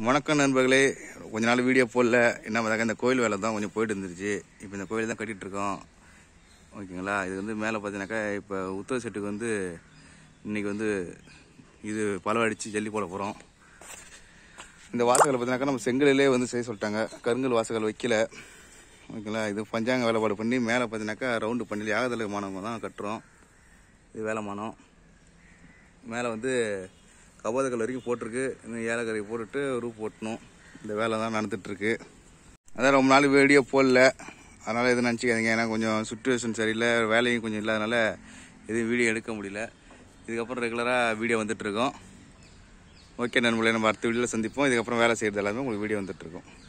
வணக்கம் நண்பர்களே கொஞ்ச நாள் வீடியோ போடல என்ன பார்த்தாக்க இந்த கோயில் வேலை தான் கொஞ்சம் போயிட்டு இருந்துருச்சு இப்போ இந்த கோயில் தான் கட்டிட்டு இருக்கோம் ஓகேங்களா இது வந்து மேலே பார்த்தீங்கன்னாக்கா இப்போ உத்தர செட்டுக்கு வந்து இன்னைக்கு வந்து இது பழம் அடித்து ஜல்லி போட போகிறோம் இந்த வாசகலை பார்த்தீங்கன்னாக்கா நம்ம செங்கலிலே வந்து செய்ய சொல்லிட்டாங்க கருங்கல் வாசகல் வைக்கல ஓகேங்களா இது பஞ்சாங்க வேலைப்பாடு பண்ணி மேலே பார்த்தீங்கன்னாக்கா ரவுண்டு பண்ணி யாகதலை மானவங்க தான் கட்டுறோம் இது வேலைமானம் மேலே வந்து கபாதக்கல் வரைக்கும் போட்டிருக்கு இன்னும் ஏலக்கரை போட்டுட்டு ரூப் போட்டணும் இந்த வேலை தான் நடந்துட்டுருக்கு அதான் ரொம்ப நாள் வீடியோ போடல அதனால் எதுவும் நினச்சிக்காதீங்க ஏன்னா கொஞ்சம் சுச்சுவேஷன் சரியில்லை வேலையும் கொஞ்சம் இல்லாதனால எதுவும் வீடியோ எடுக்க முடியல இதுக்கப்புறம் ரெகுலராக வீடியோ வந்துட்டுருக்கோம் ஓகே நண்பர்களே நம்ம அடுத்த வீடியோவில் சந்திப்போம் இதுக்கப்புறம் வேலை செய்கிறது எல்லாமே உங்களுக்கு வீடியோ வந்துட்டுருக்கோம்